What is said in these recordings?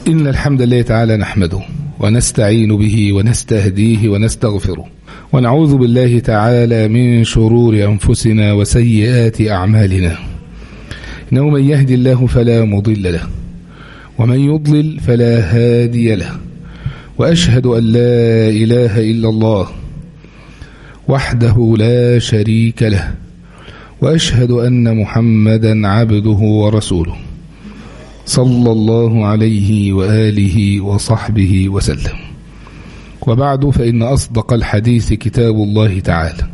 إن الحمد لله تعالى نحمده ونستعين به ونستهديه ونستغفره ونعوذ بالله تعالى من شرور أنفسنا وسيئات أعمالنا إنه من يهدي الله فلا مضل له ومن يضلل فلا هادي له وأشهد أن لا إله إلا الله وحده لا شريك له وأشهد أن محمدا عبده ورسوله صلى الله عليه وآله وصحبه وسلم وبعد فإن أصدق الحديث كتاب الله تعالى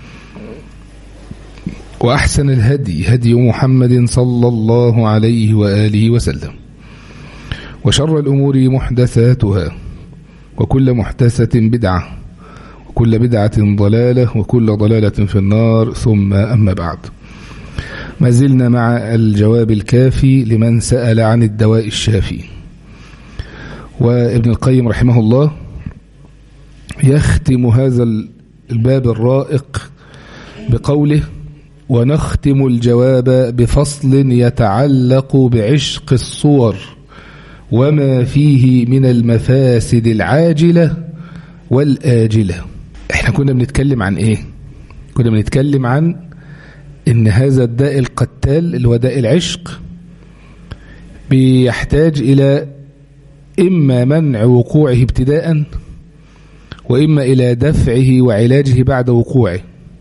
وأحسن الهدي هدي محمد صلى الله عليه وآله وسلم وشر الأمور محدثاتها وكل محدثة بدعة وكل بدعة ضلالة وكل ضلالة في النار ثم أما بعد ما زلنا مع الجواب الكافي لمن سأل عن الدواء الشافي وابن القيم رحمه الله يختم هذا الباب الرائق بقوله ونختم الجواب بفصل يتعلق بعشق الصور وما فيه من المفاسد العاجلة والآجلة احنا كنا بنتكلم عن ايه كنا بنتكلم عن ان هذا الداء القتال اللي هو داء العشق بيحتاج الى اما منع وقوعه ابتداء واما الى دفعه وعلاجه بعد وقوعه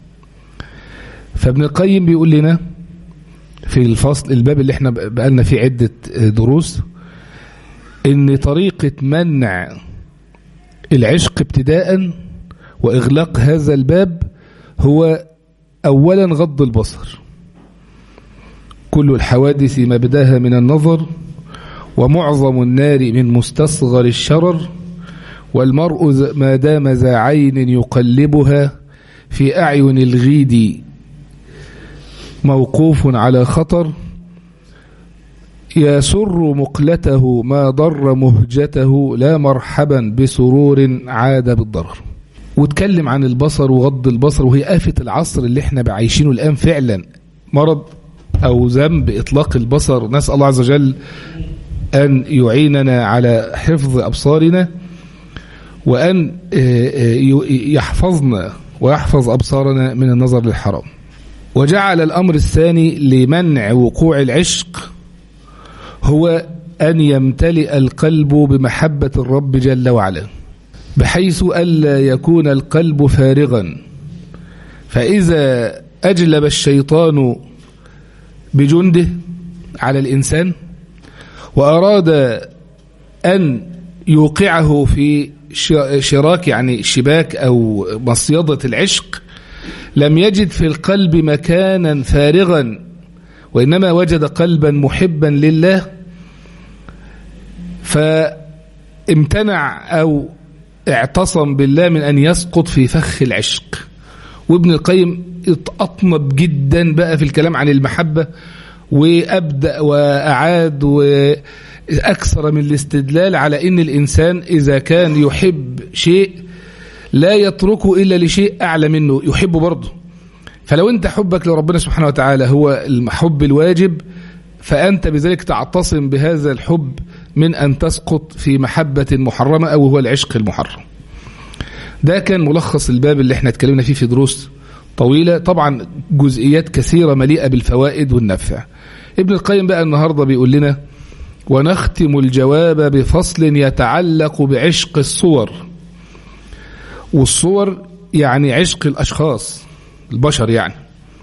فابن القيم بيقول لنا في الفصل الباب اللي احنا بقالنا فيه عدة دروس ان طريقة منع العشق ابتداء واغلاق هذا الباب هو اولا غض البصر كل الحوادث مبداها من النظر ومعظم النار من مستصغر الشرر والمرء ما دام ذا عين يقلبها في أعين الغيد موقوف على خطر يسر مقلته ما ضر مهجته لا مرحبا بسرور عاد بالضرر واتكلم عن البصر وغض البصر وهي آفة العصر اللي احنا بعيشينه الآن فعلا مرض أو ذنب إطلاق البصر نسأل الله عز وجل أن يعيننا على حفظ أبصارنا وأن يحفظنا ويحفظ أبصارنا من النظر للحرام وجعل الأمر الثاني لمنع وقوع العشق هو أن يمتلئ القلب بمحبة الرب جل وعلا بحيث ألا يكون القلب فارغا فإذا أجلب الشيطان بجنده على الإنسان وأراد أن يوقعه في شراك يعني شباك أو مصيدة العشق لم يجد في القلب مكانا فارغا وإنما وجد قلبا محبا لله فامتنع أو اعتصم بالله من أن يسقط في فخ العشق وابن القيم اتأطنب جدا بقى في الكلام عن المحبة وأبدأ وأعاد وأكثر من الاستدلال على أن الإنسان إذا كان يحب شيء لا يتركه إلا لشيء أعلى منه يحبه برضه فلو أنت حبك لربنا سبحانه وتعالى هو الحب الواجب فأنت بذلك تعتصم بهذا الحب من أن تسقط في محبة محرمة أو هو العشق المحرم ده كان ملخص الباب اللي احنا اتكلمنا فيه في دروس طويلة طبعا جزئيات كثيرة مليئة بالفوائد والنفع ابن القيم بقى النهاردة بيقول لنا ونختم الجواب بفصل يتعلق بعشق الصور والصور يعني عشق الأشخاص البشر يعني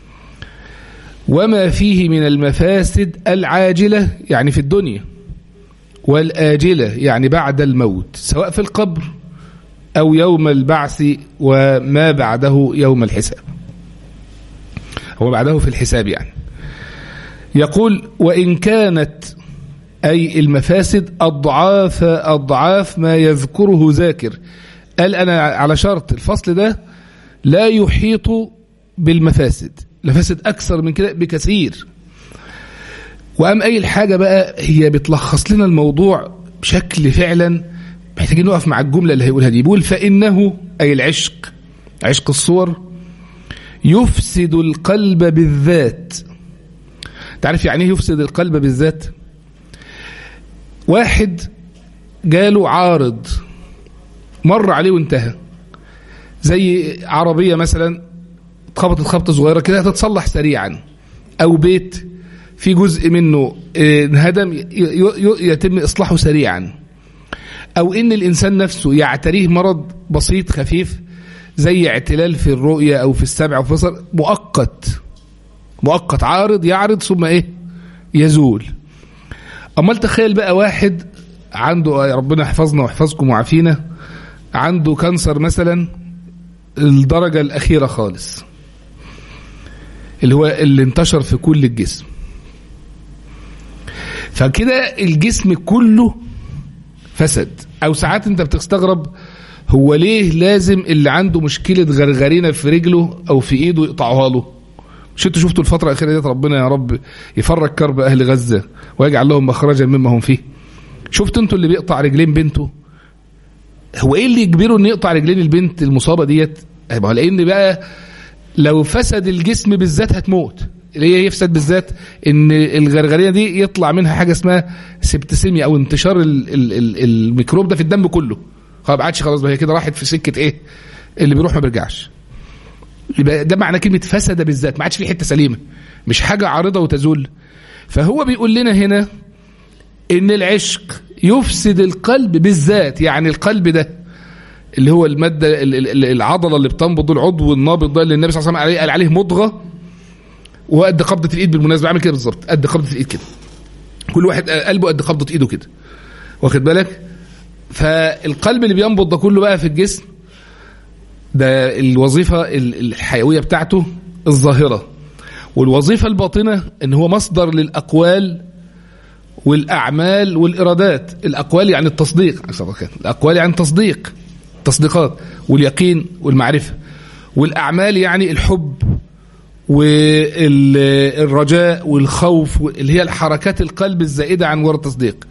وما فيه من المفاسد العاجلة يعني في الدنيا والآجلة يعني بعد الموت سواء في القبر أو يوم البعث وما بعده يوم الحساب هو بعده في الحساب يعني يقول وإن كانت أي المفاسد أضعاف أضعاف ما يذكره ذاكر قال أنا على شرط الفصل ده لا يحيط بالمفاسد المفاسد أكثر من كده بكثير وأم أي الحاجة بقى هي بتلخص لنا الموضوع بشكل فعلا محتاجين نقف مع الجملة اللي هيقولها دي بيقول فإنه أي العشق عشق الصور يفسد القلب بالذات تعرف يعني ايه يفسد القلب بالذات واحد جاله عارض مر عليه وانتهى زي عربية مثلا اتخبطت خبطة صغيرة كده هتتصلح سريعا أو بيت في جزء منه اه، انهدم ي- ي- يتم إصلاحه سريعا أو إن الإنسان نفسه يعتريه مرض بسيط خفيف زي اعتلال في الرؤية أو في السمع أو في البصر مؤقت مؤقت عارض يعرض ثم إيه يزول أمال تخيل بقى واحد عنده يا ربنا يحفظنا ويحفظكم وعافينا عنده كانسر مثلا الدرجة الأخيرة خالص اللي هو اللي انتشر في كل الجسم فكده الجسم كله فسد او ساعات انت بتستغرب هو ليه لازم اللي عنده مشكلة غرغرينة في رجله او في ايده يقطعوها له مش انتوا شفتوا الفترة الأخيرة دي ربنا يا رب يفرج كرب أهل غزة ويجعل لهم مخرجا مما هم فيه شفتوا انتوا اللي بيقطع رجلين بنته هو ايه اللي يجبره انه يقطع رجلين البنت المصابة ديت ما هو لان بقى لو فسد الجسم بالذات هتموت اللي هي يفسد بالذات ان الغرغريه دي يطلع منها حاجه اسمها سبتسيميا او انتشار ال ال ال الميكروب ده في الدم كله خلاص ما عادش خلاص بقى هي كده راحت في سكه ايه اللي بيروح ما بيرجعش يبقى ده معنى كلمه فسد بالذات ما عادش في حته سليمه مش حاجه عارضه وتزول فهو بيقول لنا هنا ان العشق يفسد القلب بالذات يعني القلب ده اللي هو الماده ال- ال- العضله اللي بتنبض العضو النابض ده اللي النبي صلى الله عليه وسلم قال عليه مضغه وقد قبضه الايد بالمناسبه عامل كده بالظبط قد قبضه الايد كده كل واحد قلبه قد قبضه ايده كده واخد بالك فالقلب اللي بينبض ده كله بقى في الجسم ده الوظيفه ال- الحيويه بتاعته الظاهره والوظيفه الباطنه ان هو مصدر للاقوال والاعمال والارادات الاقوال يعني التصديق عشان الله خير. الاقوال يعني تصديق تصديقات واليقين والمعرفه والاعمال يعني الحب والرجاء والخوف اللي هي الحركات القلب الزائده عن ورا التصديق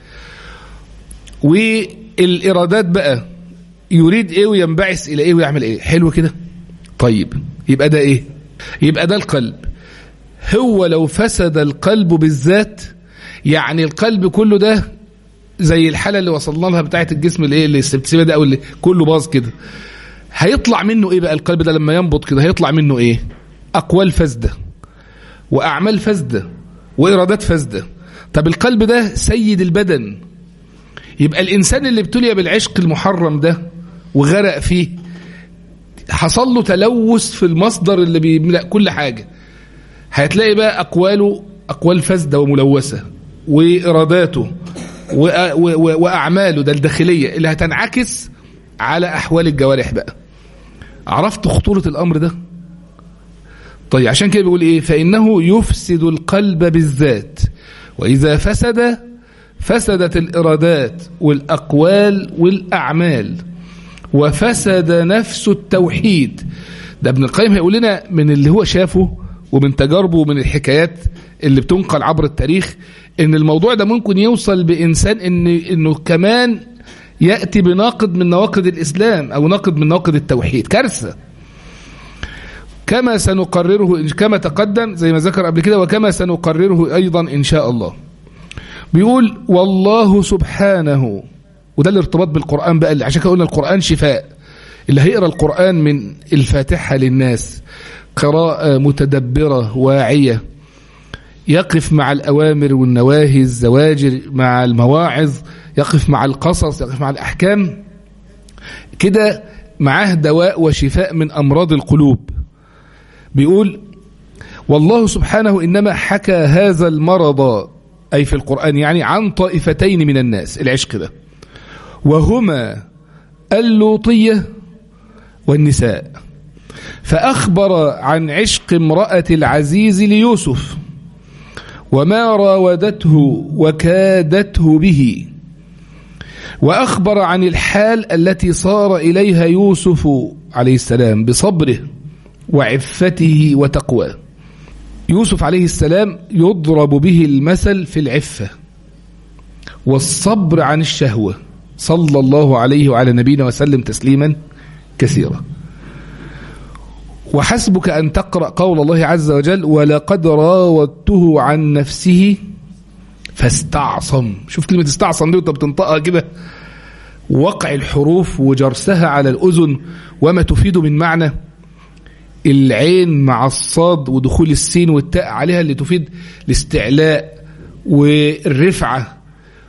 والارادات بقى يريد ايه وينبعث الى ايه ويعمل ايه حلو كده طيب يبقى ده ايه يبقى ده القلب هو لو فسد القلب بالذات يعني القلب كله ده زي الحاله اللي وصلنا لها بتاعه الجسم اللي ايه اللي السبتسيمه ده او اللي كله باظ كده هيطلع منه ايه بقى القلب ده لما ينبض كده هيطلع منه ايه اقوال فاسده واعمال فاسده وارادات فاسده طب القلب ده سيد البدن يبقى الانسان اللي ابتلي بالعشق المحرم ده وغرق فيه حصل له تلوث في المصدر اللي بيملأ كل حاجه هتلاقي بقى اقواله اقوال فاسده وملوثه واراداته وأ- و- و- واعماله ده الداخليه اللي هتنعكس على احوال الجوارح بقى عرفت خطوره الامر ده طيب عشان كده بيقول ايه فانه يفسد القلب بالذات واذا فسد فسدت الارادات والاقوال والاعمال وفسد نفس التوحيد ده ابن القيم هيقول لنا من اللي هو شافه ومن تجاربه ومن الحكايات اللي بتنقل عبر التاريخ ان الموضوع ده ممكن يوصل بانسان ان انه كمان ياتي بناقض من نواقض الاسلام او ناقض من نواقض التوحيد كارثه كما سنقرره كما تقدم زي ما ذكر قبل كده وكما سنقرره ايضا ان شاء الله بيقول والله سبحانه وده الارتباط بالقران بقى اللي عشان كده قلنا القران شفاء اللي هيقرا القران من الفاتحه للناس قراءه متدبره واعيه يقف مع الأوامر والنواهي الزواجر مع المواعظ يقف مع القصص يقف مع الأحكام كده معاه دواء وشفاء من أمراض القلوب بيقول والله سبحانه إنما حكى هذا المرض أي في القرآن يعني عن طائفتين من الناس العشق ده وهما اللوطية والنساء فأخبر عن عشق امرأة العزيز ليوسف وما راودته وكادته به وأخبر عن الحال التي صار إليها يوسف عليه السلام بصبره وعفته وتقواه يوسف عليه السلام يضرب به المثل في العفة والصبر عن الشهوة صلى الله عليه وعلى نبينا وسلم تسليما كثيرا وحسبك أن تقرأ قول الله عز وجل ولقد راودته عن نفسه فاستعصم شوف كلمة استعصم دي وانت بتنطقها كده وقع الحروف وجرسها على الأذن وما تفيد من معنى العين مع الصاد ودخول السين والتاء عليها اللي تفيد الاستعلاء والرفعة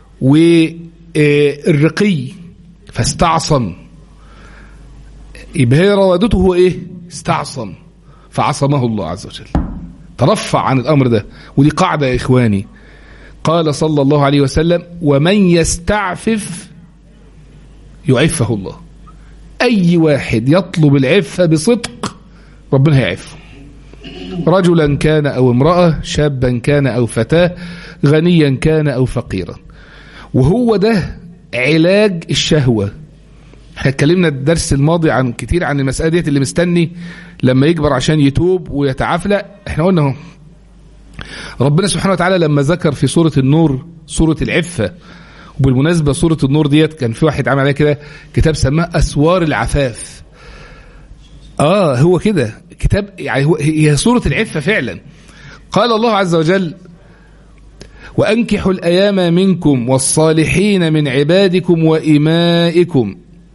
والرقي فاستعصم يبقى هي روادته هو ايه استعصم فعصمه الله عز وجل ترفع عن الأمر ده ودي قاعدة يا إخواني قال صلى الله عليه وسلم ومن يستعفف يعفه الله أي واحد يطلب العفة بصدق ربنا هيعفه رجلا كان أو امرأة شابا كان أو فتاة غنيا كان أو فقيرا وهو ده علاج الشهوة احنا اتكلمنا الدرس الماضي عن كتير عن المسألة ديت اللي مستني لما يكبر عشان يتوب ويتعافى احنا قلنا اهو ربنا سبحانه وتعالى لما ذكر في سورة النور سورة العفة وبالمناسبة سورة النور ديت كان في واحد عمل عليها كده كتاب سماه أسوار العفاف اه هو كده كتاب يعني هو هي سورة العفة فعلا قال الله عز وجل وأنكحوا الأيام منكم والصالحين من عبادكم وإمائكم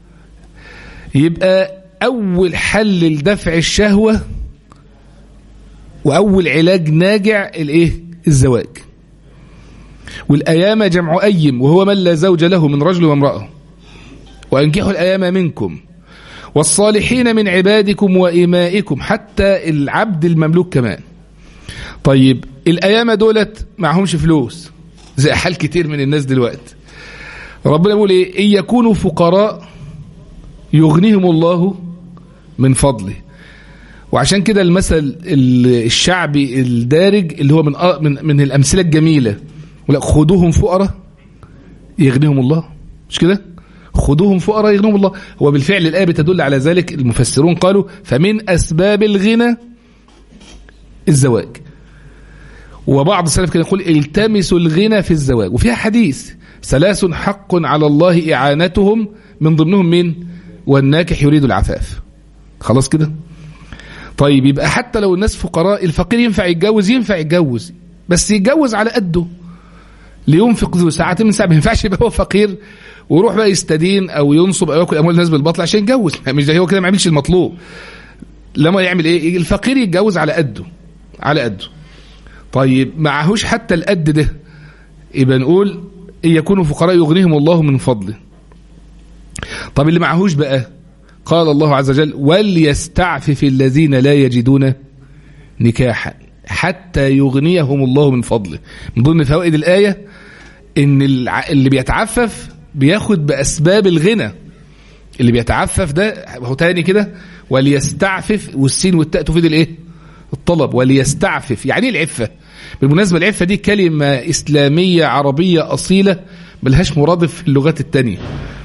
يبقى أول حل لدفع الشهوة وأول علاج ناجع الإيه؟ الزواج والأيام جمع أيم وهو من لا زوج له من رجل وامرأة وأنكحوا الأيام منكم والصالحين من عبادكم وإمائكم حتى العبد المملوك كمان طيب الأيام دولت معهمش فلوس زي حال كتير من الناس دلوقتي ربنا يقول إيه إن يكونوا فقراء يغنيهم الله من فضله وعشان كده المثل الشعبي الدارج اللي هو من من من الامثله الجميله ولا خدوهم فقراء يغنيهم الله مش كده خدوهم فقراء يغنيهم الله هو بالفعل الايه بتدل على ذلك المفسرون قالوا فمن اسباب الغنى الزواج وبعض السلف كان يقول التمسوا الغنى في الزواج وفيها حديث ثلاث حق على الله اعانتهم من ضمنهم مين والناكح يريد العفاف خلاص كده طيب يبقى حتى لو الناس فقراء الفقير ينفع يتجوز ينفع يتجوز بس يتجوز على قده لينفق ذو ساعة من ساعة ما ينفعش يبقى هو فقير ويروح بقى يستدين او ينصب او ياكل اموال الناس بالباطل عشان يتجوز مش ده هو كده ما يعملش المطلوب لما يعمل ايه الفقير يتجوز على قده على قده طيب معهوش حتى القد ده يبقى نقول ان يكونوا فقراء يغنيهم الله من فضله طب اللي معهوش بقى قال الله عز وجل وليستعفف الذين لا يجدون نكاحا حتى يغنيهم الله من فضله من ضمن فوائد الآية ان اللي بيتعفف بياخد بأسباب الغنى اللي بيتعفف ده هو تاني كده وليستعفف والسين والتاء تفيد الايه الطلب وليستعفف يعني ايه العفة بالمناسبة العفة دي كلمة إسلامية عربية أصيلة ملهاش مرادف في اللغات التانية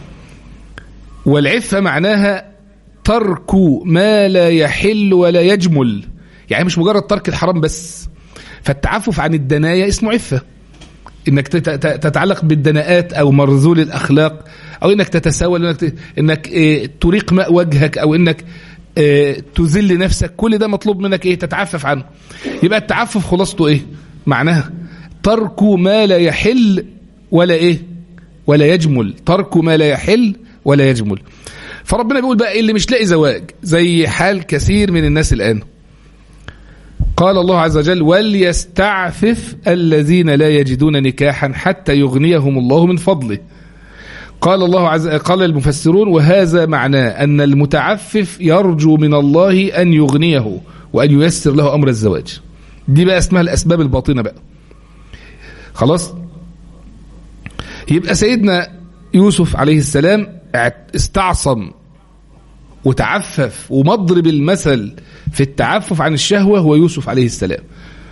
والعفة معناها ترك ما لا يحل ولا يجمل يعني مش مجرد ترك الحرام بس فالتعفف عن الدنايا اسمه عفة انك تتعلق بالدناءات او مرذول الاخلاق او انك تتساوى انك انك إيه تريق ماء وجهك او انك إيه تذل نفسك كل ده مطلوب منك ايه تتعفف عنه يبقى التعفف خلاصته ايه معناها ترك ما لا يحل ولا ايه ولا يجمل ترك ما لا يحل ولا يجمل فربنا بيقول بقى اللي مش لاقي زواج زي حال كثير من الناس الآن قال الله عز وجل وليستعفف الذين لا يجدون نكاحا حتى يغنيهم الله من فضله قال الله عز قال المفسرون وهذا معناه أن المتعفف يرجو من الله أن يغنيه وأن ييسر له أمر الزواج دي بقى اسمها الأسباب الباطنة بقى خلاص يبقى سيدنا يوسف عليه السلام استعصم وتعفف ومضرب المثل في التعفف عن الشهوة هو يوسف عليه السلام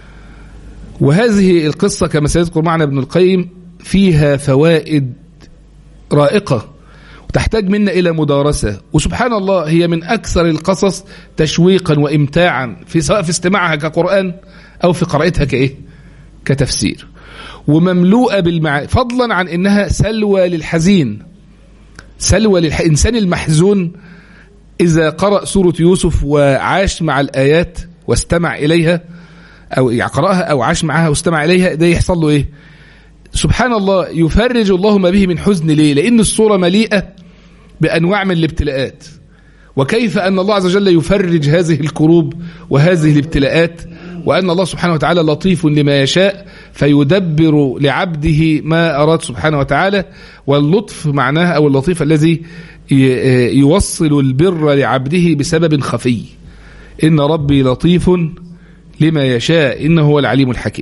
وهذه القصة كما سيذكر معنا ابن القيم فيها فوائد رائقة وتحتاج منا إلى مدارسة وسبحان الله هي من أكثر القصص تشويقا وإمتاعا في سواء في استماعها كقرآن أو في قراءتها كإيه كتفسير ومملوءة بالمعاني فضلا عن إنها سلوى للحزين سلوى للإنسان المحزون إذا قرأ سورة يوسف وعاش مع الآيات واستمع إليها أو يعني قرأها أو عاش معها واستمع إليها ده يحصل له إيه سبحان الله يفرج الله ما به من حزن ليه لأن الصورة مليئة بأنواع من الابتلاءات وكيف أن الله عز وجل يفرج هذه الكروب وهذه الابتلاءات وأن الله سبحانه وتعالى لطيف لما يشاء فيدبر لعبده ما أراد سبحانه وتعالى واللطف معناه أو اللطيف الذي يوصل البر لعبده بسبب خفي إن ربي لطيف لما يشاء إنه هو العليم الحكيم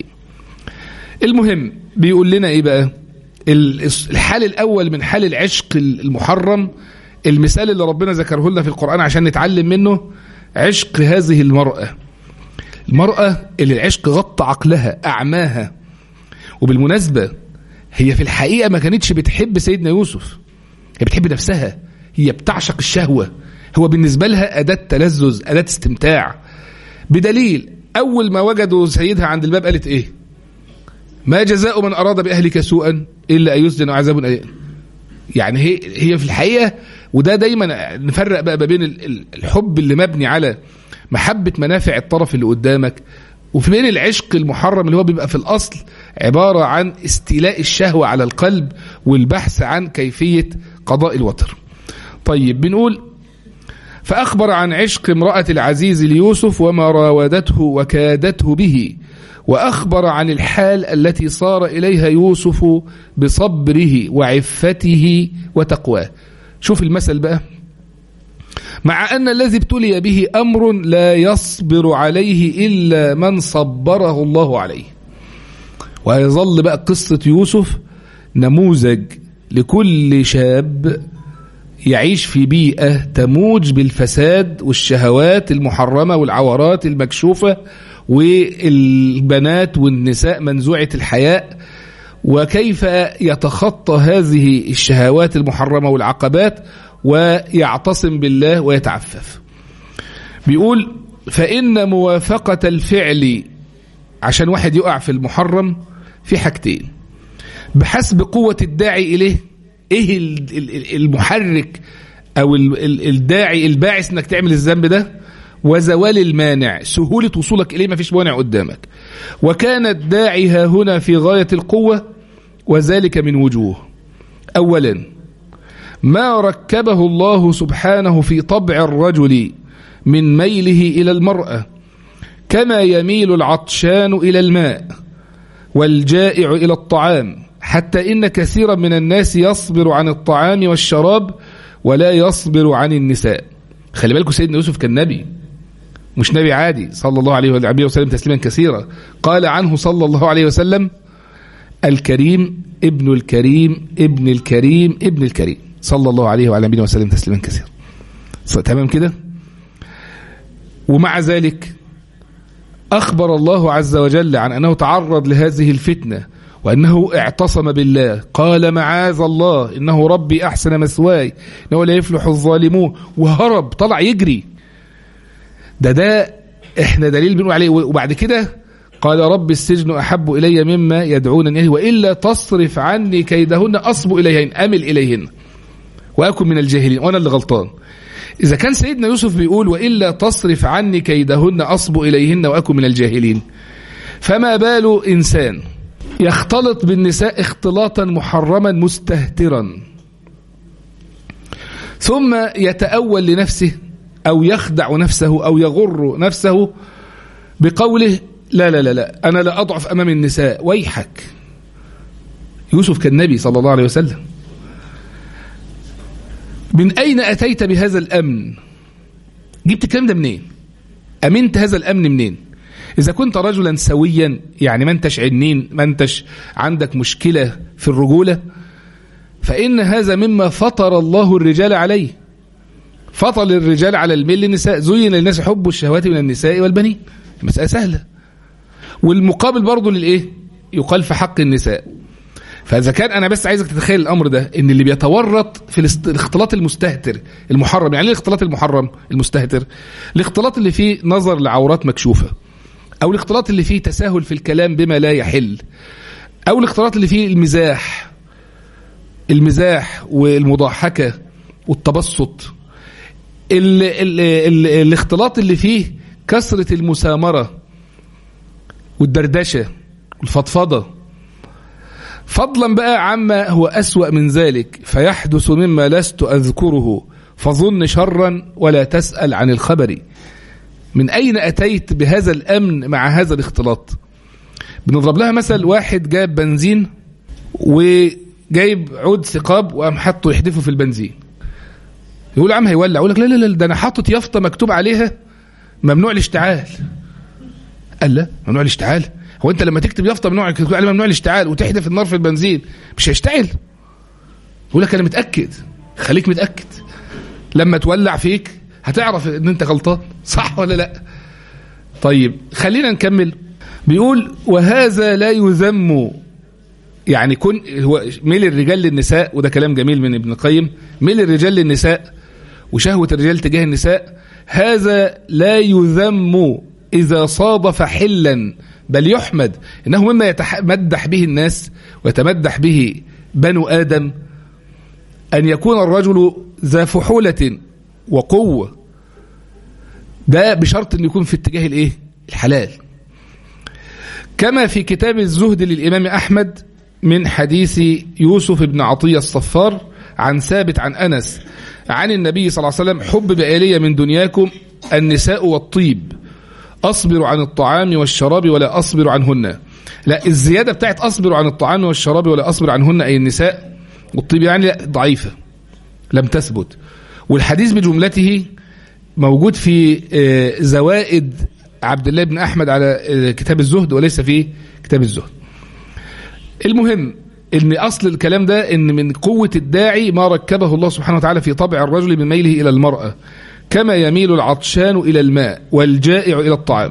المهم بيقول لنا إيه بقى الحال الأول من حال العشق المحرم المثال اللي ربنا ذكره لنا في القرآن عشان نتعلم منه عشق هذه المرأة المرأة اللي العشق غطى عقلها أعماها وبالمناسبة هي في الحقيقة ما كانتش بتحب سيدنا يوسف هي بتحب نفسها هي بتعشق الشهوة هو بالنسبة لها أداة تلذذ أداة استمتاع بدليل أول ما وجدوا سيدها عند الباب قالت إيه ما جزاء من أراد بأهلك سوءا إلا أن يسجن عذاب أليم يعني هي هي في الحقيقة وده دايما نفرق بقى ما بين الحب اللي مبني على محبة منافع الطرف اللي قدامك وفي بين العشق المحرم اللي هو بيبقى في الأصل عبارة عن استيلاء الشهوة على القلب والبحث عن كيفية قضاء الوتر طيب بنقول فأخبر عن عشق امرأة العزيز ليوسف وما راودته وكادته به وأخبر عن الحال التي صار إليها يوسف بصبره وعفته وتقواه شوف المثل بقى مع أن الذي ابتلي به أمر لا يصبر عليه إلا من صبره الله عليه ويظل بقى قصة يوسف نموذج لكل شاب يعيش في بيئة تموج بالفساد والشهوات المحرمة والعورات المكشوفة والبنات والنساء منزوعة الحياء وكيف يتخطى هذه الشهوات المحرمة والعقبات ويعتصم بالله ويتعفف بيقول فإن موافقة الفعل عشان واحد يقع في المحرم في حاجتين بحسب قوة الداعي إليه إيه المحرك أو الداعي الباعث إنك تعمل الذنب ده وزوال المانع سهولة وصولك إليه ما فيش مانع قدامك وكان الداعي ها هنا في غاية القوة وذلك من وجوه أولا ما ركبه الله سبحانه في طبع الرجل من ميله إلى المرأة كما يميل العطشان إلى الماء والجائع إلى الطعام حتى إن كثيرا من الناس يصبر عن الطعام والشراب ولا يصبر عن النساء خلي بالكم سيدنا يوسف كان نبي مش نبي عادي صلى الله عليه وآله وسلم تسليما كثيرا قال عنه صلى الله عليه وسلم الكريم ابن الكريم ابن الكريم ابن الكريم صلى الله عليه وعلى نبينا وسلم تسليما كثيرا تمام كده ومع ذلك أخبر الله عز وجل عن أنه تعرض لهذه الفتنة وأنه اعتصم بالله قال معاذ الله إنه ربي أحسن مثواي إنه لا يفلح الظالمون وهرب طلع يجري ده ده احنا دليل بنقول عليه وبعد كده قال رب السجن أحب إلي مما يدعونني إليه وإلا تصرف عني كيدهن أصب إليهن أمل إليهن وأكن من الجاهلين وأنا اللي غلطان إذا كان سيدنا يوسف بيقول وإلا تصرف عني كيدهن أصب إليهن وأكن من الجاهلين فما بال إنسان يختلط بالنساء اختلاطا محرما مستهترا ثم يتأول لنفسه أو يخدع نفسه أو يغر نفسه بقوله لا لا لا لا أنا لا أضعف أمام النساء ويحك يوسف كالنبي صلى الله عليه وسلم من أين أتيت بهذا الأمن جبت الكلام ده منين أمنت هذا الأمن منين إذا كنت رجلا سويا يعني ما انتش عنين ما انتش عندك مشكلة في الرجولة فإن هذا مما فطر الله الرجال عليه فطر الرجال على الميل للنساء زين للناس حب الشهوات من النساء والبنين مسألة سهلة والمقابل برضه للإيه يقال في حق النساء فإذا كان أنا بس عايزك تتخيل الأمر ده إن اللي بيتورط في الاختلاط المستهتر المحرم يعني ايه الاختلاط المحرم المستهتر الاختلاط اللي فيه نظر لعورات مكشوفة أو الاختلاط اللي فيه تساهل في الكلام بما لا يحل أو الاختلاط اللي فيه المزاح المزاح والمضاحكة والتبسط ال ال ال الاختلاط اللي فيه كثرة المسامرة والدردشة والفضفضة فضلا بقى عما هو أسوأ من ذلك فيحدث مما لست أذكره فظن شرا ولا تسأل عن الخبر من أين أتيت بهذا الأمن مع هذا الاختلاط بنضرب لها مثل واحد جاب بنزين وجايب عود ثقاب وقام حاطه يحدفه في البنزين يقول يا عم هيولع يقول لك لا لا لا ده انا حاطط يافطه مكتوب عليها ممنوع الاشتعال قال لا ممنوع الاشتعال هو انت لما تكتب يافطه ممنوع مكتوب عليها ممنوع الاشتعال وتحدف النار في البنزين مش هيشتعل يقول لك انا متاكد خليك متاكد لما تولع فيك هتعرف ان انت غلطان صح ولا لا طيب خلينا نكمل بيقول وهذا لا يذم يعني كن هو ميل الرجال للنساء وده كلام جميل من ابن القيم ميل الرجال للنساء وشهوة الرجال تجاه النساء هذا لا يذم إذا صادف حلا بل يحمد إنه مما يتمدح به الناس ويتمدح به بنو آدم أن يكون الرجل ذا فحولة وقوة ده بشرط أن يكون في اتجاه الإيه؟ الحلال كما في كتاب الزهد للإمام أحمد من حديث يوسف بن عطية الصفار عن ثابت عن أنس عن النبي صلى الله عليه وسلم حبب إلي من دنياكم النساء والطيب أصبر عن الطعام والشراب ولا أصبر عنهن لا الزيادة بتاعت أصبر عن الطعام والشراب ولا أصبر عنهن أي النساء والطيب يعني لا ضعيفة لم تثبت والحديث بجملته موجود في زوائد عبد الله بن أحمد على كتاب الزهد وليس في كتاب الزهد المهم ان اصل الكلام ده ان من قوة الداعي ما ركبه الله سبحانه وتعالى في طبع الرجل من ميله الى المرأة كما يميل العطشان الى الماء والجائع الى الطعام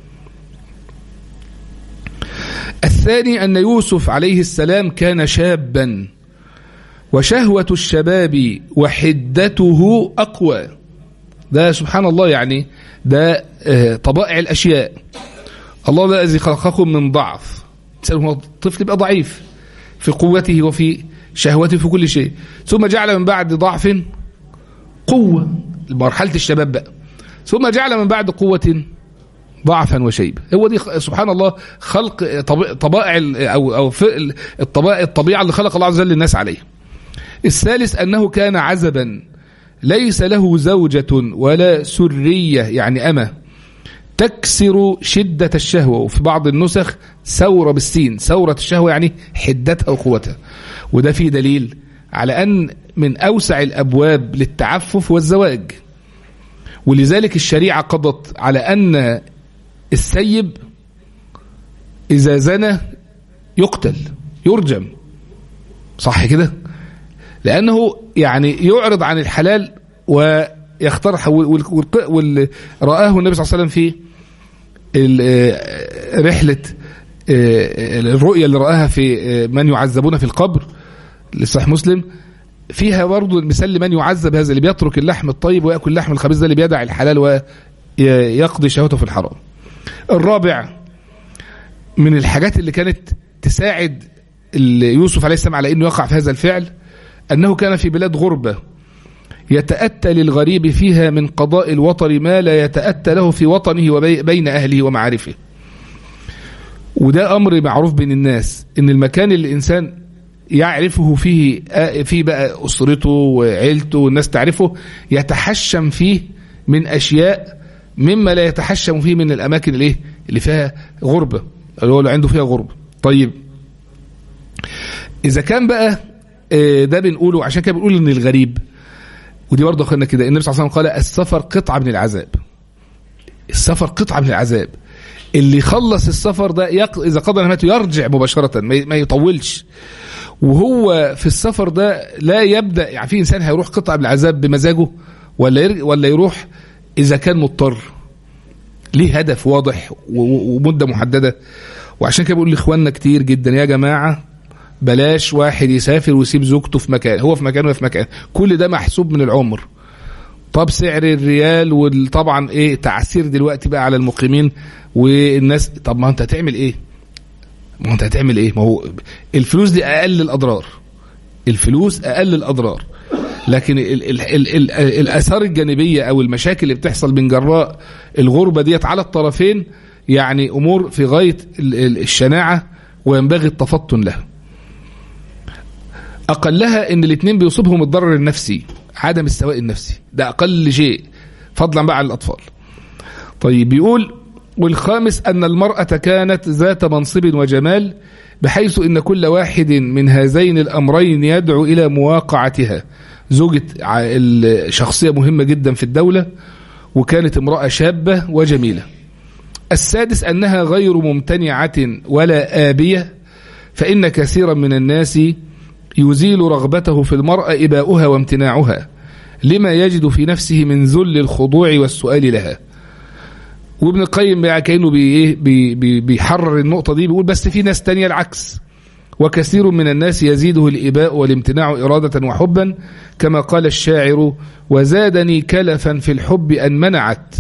الثاني ان يوسف عليه السلام كان شابا وشهوة الشباب وحدته اقوى ده سبحان الله يعني ده طبائع الاشياء الله الذي خلقكم من ضعف هو الطفل يبقى ضعيف في قوته وفي شهوته في كل شيء ثم جعل من بعد ضعف قوة مرحلة الشباب بقى ثم جعل من بعد قوة ضعفا وشيبة هو دي سبحان الله خلق طبائع أو أو الطبائع الطبيعة اللي خلق الله عز وجل الناس عليها الثالث أنه كان عزبا ليس له زوجة ولا سرية يعني أمه تكسر شدة الشهوة وفي بعض النسخ ثورة بالسين ثورة الشهوة يعني حدتها وقوتها وده فيه دليل على أن من أوسع الأبواب للتعفف والزواج ولذلك الشريعة قضت على أن السيب إذا زنى يقتل يرجم صح كده لأنه يعني يعرض عن الحلال ويختار واللي رآه النبي صلى الله عليه وسلم في رحلة الرؤية اللي رآها في من يعذبون في القبر لصحيح مسلم فيها برضه المثال لمن يعذب هذا اللي بيترك اللحم الطيب ويأكل اللحم الخبيث ده اللي بيدع الحلال ويقضي شهوته في الحرام الرابع من الحاجات اللي كانت تساعد يوسف عليه السلام على انه يقع في هذا الفعل انه كان في بلاد غربه يتأتى للغريب فيها من قضاء الوطن ما لا يتأتى له في وطنه وبين أهله ومعارفه وده أمر معروف بين الناس إن المكان اللي الإنسان يعرفه فيه فيه بقى أسرته وعيلته والناس تعرفه يتحشم فيه من أشياء مما لا يتحشم فيه من الأماكن اللي, اللي فيها غربة اللي هو اللي عنده فيها غربة طيب إذا كان بقى ده بنقوله عشان كده بنقول إن الغريب ودي برضه اخوانا كده النبي صلى الله عليه وسلم قال السفر قطعه من العذاب السفر قطعه من العذاب اللي يخلص السفر ده يق... اذا قضى نهمته يرجع مباشره ما يطولش وهو في السفر ده لا يبدا يعني في انسان هيروح قطعه من العذاب بمزاجه ولا يرجع ولا يروح اذا كان مضطر ليه هدف واضح ومده محدده وعشان كده بقول لاخواننا كتير جدا يا جماعه بلاش واحد يسافر ويسيب زوجته في مكان هو في مكان وهي في مكان كل ده محسوب من العمر طب سعر الريال وطبعا ايه تعسير دلوقتي بقى على المقيمين والناس طب ما انت هتعمل ايه ما انت هتعمل ايه ما هو الفلوس دي اقل الاضرار الفلوس اقل الاضرار لكن ال ال ال ال الاثار الجانبيه او المشاكل اللي بتحصل من جراء الغربه ديت على الطرفين يعني امور في غايه الشناعه وينبغي التفطن لها أقلها إن الاثنين بيصيبهم الضرر النفسي عدم السواء النفسي ده أقل شيء فضلا بقى عن الأطفال طيب بيقول والخامس أن المرأة كانت ذات منصب وجمال بحيث إن كل واحد من هذين الأمرين يدعو إلى مواقعتها زوجة شخصية مهمة جدا في الدولة وكانت امرأة شابة وجميلة السادس أنها غير ممتنعة ولا آبية فإن كثيرا من الناس يزيل رغبته في المرأة إباؤها وامتناعها لما يجد في نفسه من ذل الخضوع والسؤال لها وابن القيم بقى كأنه بي بي بيحرر النقطة دي بيقول بس في ناس تانية العكس وكثير من الناس يزيده الإباء والامتناع إرادة وحبا كما قال الشاعر وزادني كلفا في الحب أن منعت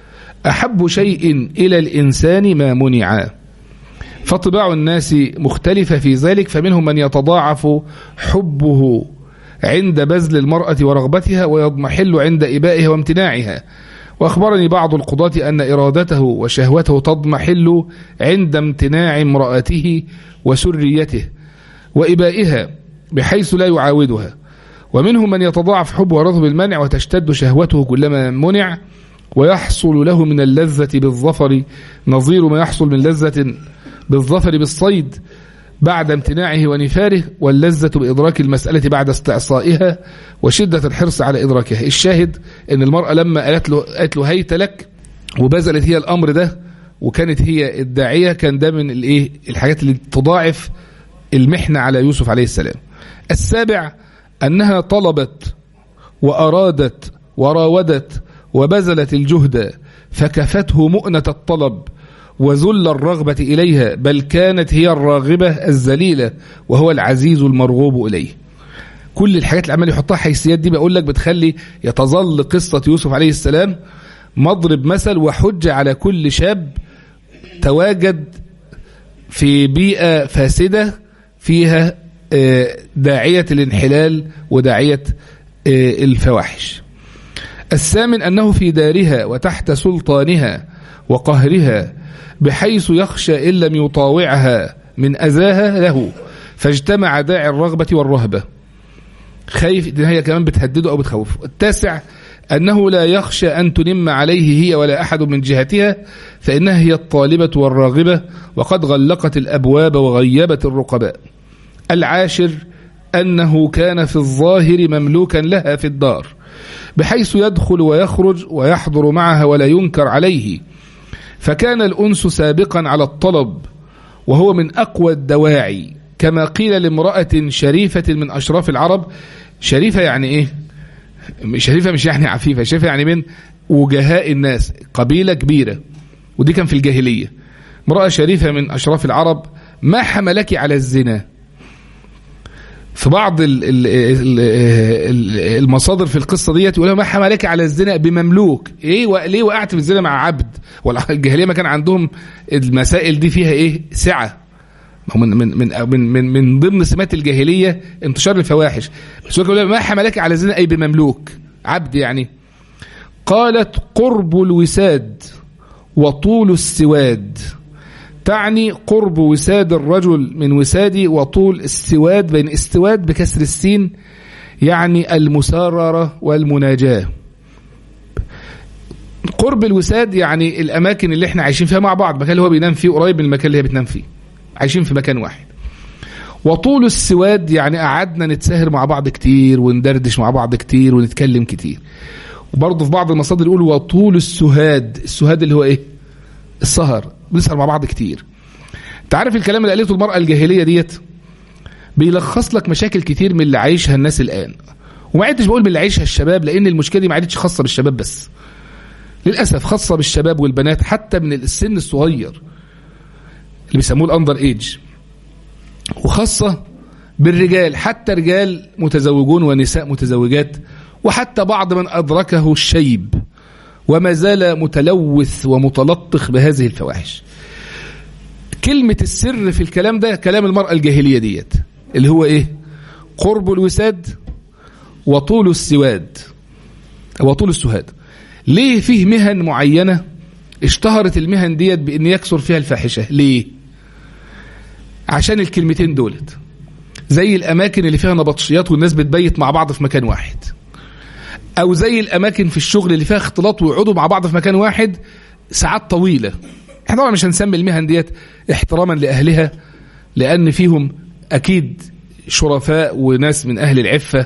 أحب شيء إلى الإنسان ما منع فطباع الناس مختلفة في ذلك فمنهم من يتضاعف حبه عند بذل المرأة ورغبتها ويضمحل عند إبائها وامتناعها وأخبرني بعض القضاة أن إرادته وشهوته تضمحل عند امتناع امرأته وسريته وإبائها بحيث لا يعاودها ومنهم من يتضاعف حبه ورغبه بالمنع وتشتد شهوته كلما منع ويحصل له من اللذة بالظفر نظير ما يحصل من لذة بالظفر بالصيد بعد امتناعه ونفاره واللذة بإدراك المسألة بعد استعصائها وشدة الحرص على إدراكها الشاهد أن المرأة لما قالت له, قالت له هيت لك وبذلت هي الأمر ده وكانت هي الداعية كان ده من الايه الحاجات اللي تضاعف المحنة على يوسف عليه السلام السابع أنها طلبت وأرادت وراودت وبذلت الجهد فكفته مؤنة الطلب وذل الرغبة إليها بل كانت هي الراغبة الذليلة وهو العزيز المرغوب إليه كل الحاجات اللي عمال يحطها حيثيات دي بقول لك بتخلي يتظل قصة يوسف عليه السلام مضرب مثل وحجة على كل شاب تواجد في بيئة فاسدة فيها داعية الانحلال وداعية الفواحش الثامن أنه في دارها وتحت سلطانها وقهرها بحيث يخشى إن لم يطاوعها من أذاها له فاجتمع داعي الرغبة والرهبة خايف إن هي كمان بتهدده أو بتخوفه التاسع أنه لا يخشى أن تنم عليه هي ولا أحد من جهتها فإنها هي الطالبة والراغبة وقد غلقت الأبواب وغيبت الرقباء العاشر أنه كان في الظاهر مملوكا لها في الدار بحيث يدخل ويخرج ويحضر معها ولا ينكر عليه فكان الأنس سابقا على الطلب وهو من أقوى الدواعي كما قيل لامرأة شريفة من أشراف العرب شريفة يعني إيه شريفة مش يعني عفيفة شريفة يعني من وجهاء الناس قبيلة كبيرة ودي كان في الجاهلية امرأة شريفة من أشراف العرب ما حملك على الزنا في بعض ال ال ال المصادر في القصة ديت يقول ما حملك على الزنا بمملوك ايه ليه وقعت في الزنا مع عبد ولا الجاهلية ما كان عندهم المسائل دي فيها ايه سعة من من من من من, من ضمن سمات الجاهلية انتشار الفواحش بس هو ما حملك على الزنا اي بمملوك عبد يعني قالت قرب الوساد وطول السواد تعني قرب وساد الرجل من وسادي وطول استواد بين استواد بكسر السين يعني المساررة والمناجاة قرب الوساد يعني الأماكن اللي احنا عايشين فيها مع بعض المكان اللي هو بينام فيه قريب من المكان اللي هي بتنام فيه عايشين في مكان واحد وطول السواد يعني قعدنا نتساهر مع بعض كتير وندردش مع بعض كتير ونتكلم كتير وبرضه في بعض المصادر يقول وطول السهاد السهاد اللي هو ايه السهر بنسهر مع بعض كتير انت عارف الكلام اللي قالته المرأة الجاهلية ديت بيلخص لك مشاكل كتير من اللي عايشها الناس الآن وما عدتش بقول من اللي عايشها الشباب لأن المشكلة دي ما عادتش خاصة بالشباب بس للأسف خاصة بالشباب والبنات حتى من السن الصغير اللي بيسموه الأندر ايج وخاصة بالرجال حتى رجال متزوجون ونساء متزوجات وحتى بعض من أدركه الشيب وما زال متلوث ومتلطخ بهذه الفواحش كلمة السر في الكلام ده كلام المرأة الجاهلية ديت اللي هو ايه قرب الوساد وطول السواد وطول السهاد ليه فيه مهن معينة اشتهرت المهن ديت بان يكثر فيها الفاحشة ليه عشان الكلمتين دولت زي الاماكن اللي فيها نبطشيات والناس بتبيت مع بعض في مكان واحد او زي الاماكن في الشغل اللي فيها اختلاط ويقعدوا مع بعض في مكان واحد ساعات طويله احنا طبعا مش هنسمي المهن ديت احتراما لاهلها لان فيهم اكيد شرفاء وناس من اهل العفه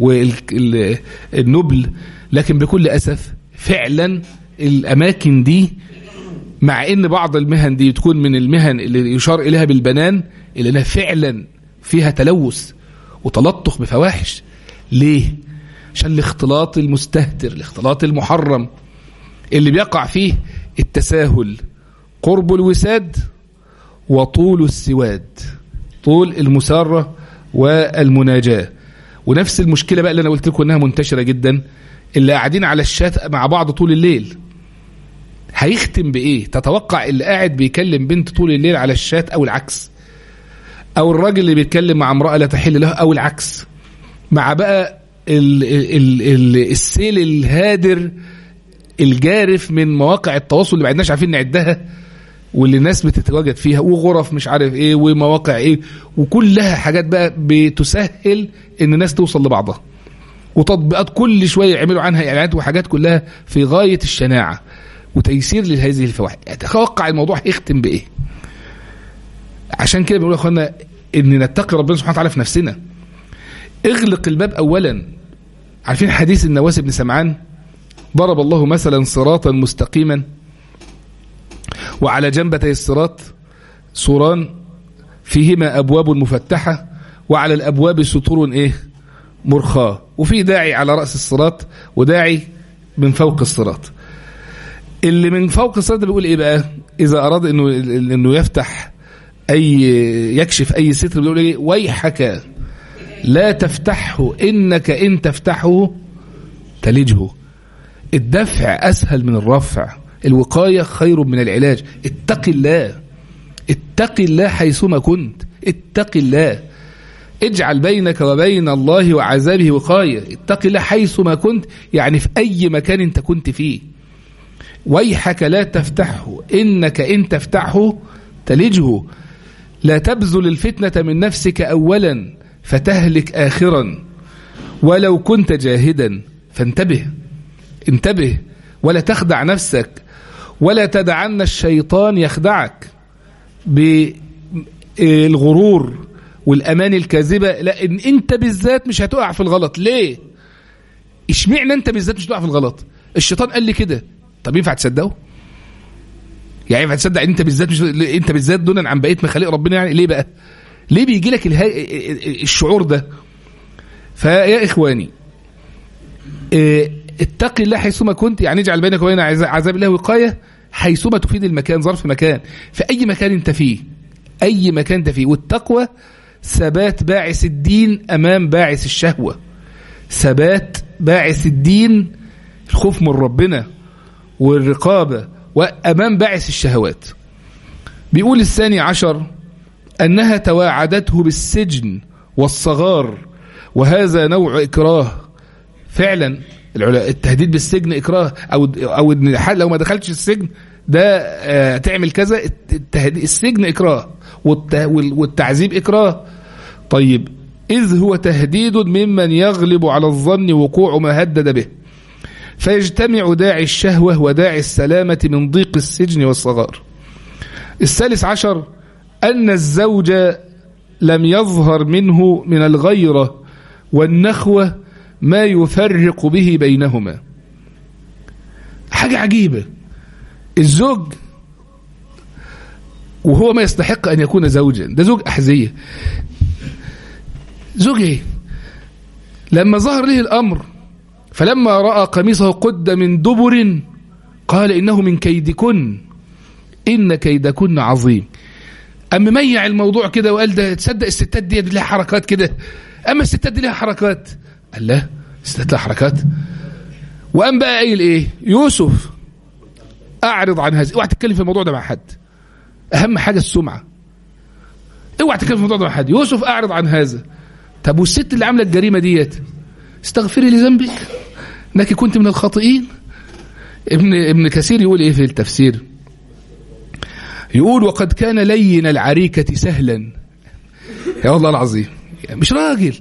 والنبل لكن بكل اسف فعلا الاماكن دي مع ان بعض المهن دي تكون من المهن اللي يشار اليها بالبنان اللي انها فعلا فيها تلوث وتلطخ بفواحش ليه عشان الاختلاط المستهتر الاختلاط المحرم اللي بيقع فيه التساهل قرب الوساد وطول السواد طول المسارة والمناجاة ونفس المشكلة بقى اللي أنا قلت لكم إنها منتشرة جدا اللي قاعدين على الشات مع بعض طول الليل هيختم بإيه تتوقع اللي قاعد بيكلم بنت طول الليل على الشات أو العكس أو الراجل اللي بيتكلم مع امرأة لا تحل له أو العكس مع بقى ال ال ال السيل الهادر الجارف من مواقع التواصل اللي ما عدناش عارفين نعدها واللي الناس بتتواجد فيها وغرف مش عارف ايه ومواقع ايه وكلها حاجات بقى بتسهل ان الناس توصل لبعضها وتطبيقات كل شويه يعملوا عنها اعلانات وحاجات كلها في غايه الشناعه وتيسير لهذه الفواحش اتوقع الموضوع هيختم بايه عشان كده بنقول يا اخوانا ان نتقي ربنا سبحانه وتعالى في نفسنا اغلق الباب اولا عارفين حديث النواس بن سمعان ضرب الله مثلا صراطا مستقيما وعلى جنبتي الصراط سوران فيهما أبواب مفتحة وعلى الأبواب سطور إيه مرخاة وفي داعي على رأس الصراط وداعي من فوق الصراط اللي من فوق الصراط ده بيقول إيه بقى إذا أراد إنه, إنه يفتح أي يكشف أي ستر بيقول إيه ويحك لا تفتحه إنك إن تفتحه تلجه الدفع أسهل من الرفع الوقاية خير من العلاج اتق الله اتق الله حيثما كنت اتق الله اجعل بينك وبين الله وعذابه وقاية اتق الله حيثما كنت يعني في أي مكان انت كنت فيه ويحك لا تفتحه إنك إن تفتحه تلجه لا تبذل الفتنة من نفسك أولا فتهلك آخرا ولو كنت جاهدا فانتبه انتبه ولا تخدع نفسك ولا تدعن الشيطان يخدعك بالغرور والأمان الكاذبة لأن أنت بالذات مش هتقع في الغلط ليه؟ اشمعنى أنت بالذات مش هتقع في الغلط؟ الشيطان قال لي كده طب ينفع تصدقه؟ يعني ينفع تصدق انت بالذات مش انت بالذات دونا عن بقيه مخاليق ربنا يعني ليه بقى؟ ليه بيجي لك الها... الشعور ده؟ فيا اخواني اه اتق الله حيثما كنت يعني اجعل بينك وبين عذاب الله وقايه حيثما تفيد المكان ظرف مكان في اي مكان انت فيه اي مكان انت فيه والتقوى ثبات باعث الدين امام باعث الشهوه ثبات باعث الدين الخوف من ربنا والرقابه وامام باعث الشهوات بيقول الثاني عشر انها تواعدته بالسجن والصغار وهذا نوع اكراه فعلا التهديد بالسجن اكراه او او لو ما دخلتش السجن ده آه تعمل كذا السجن اكراه والتعذيب اكراه طيب اذ هو تهديد ممن يغلب على الظن وقوع ما هدد به فيجتمع داعي الشهوة وداعي السلامة من ضيق السجن والصغار الثالث عشر أن الزوج لم يظهر منه من الغيرة والنخوة ما يفرق به بينهما حاجة عجيبة الزوج وهو ما يستحق أن يكون زوجا ده زوج أحذية زوج ايه لما ظهر له الأمر فلما رأى قميصه قد من دبر قال إنه من كيدكن إن كيدكن عظيم أما ميع الموضوع كده وقال ده تصدق الستات دي لها حركات كده أما الستات دي لها حركات قال لا الستات لها حركات وقام بقى قايل إيه يوسف أعرض عن هذا اوعى تتكلم في الموضوع ده مع حد أهم حاجة السمعة اوعى تتكلم في الموضوع ده مع حد يوسف أعرض عن هذا طب والست اللي عامله الجريمه ديت استغفري لذنبك انك كنت من الخاطئين ابن ابن كثير يقول ايه في التفسير يقول وقد كان لين العريكة سهلا يا الله العظيم يعني مش راجل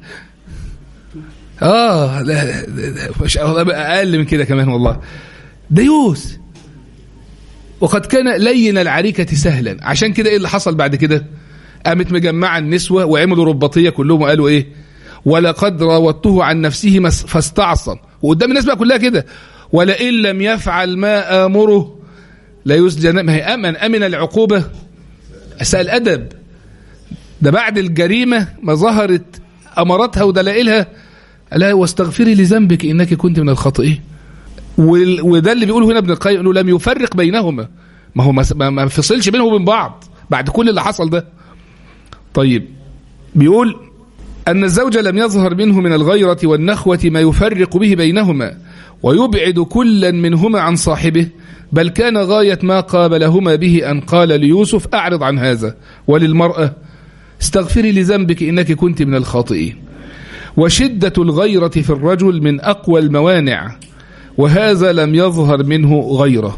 اه لا مش اقل من كده كمان والله ديوث وقد كان لين العريكة سهلا عشان كده ايه اللي حصل بعد كده قامت مجمعة النسوة وعملوا رباطية كلهم وقالوا ايه ولقد راودته عن نفسه فاستعصم وقدام الناس بقى كلها كده ولئن لم يفعل ما آمره لا يسجن ما هي أمن أمن العقوبة أساء الأدب ده بعد الجريمة ما ظهرت أمرتها ودلائلها لا واستغفري لذنبك إنك كنت من الخاطئين وده اللي بيقوله هنا ابن القيم انه لم يفرق بينهما ما هو ما فصلش بينهم وبين بعض بعد كل اللي حصل ده طيب بيقول أن الزوج لم يظهر منه من الغيرة والنخوة ما يفرق به بينهما ويبعد كلا منهما عن صاحبه بل كان غاية ما قابلهما به أن قال ليوسف أعرض عن هذا وللمرأة استغفري لذنبك إنك كنت من الخاطئين وشدة الغيرة في الرجل من أقوى الموانع وهذا لم يظهر منه غيره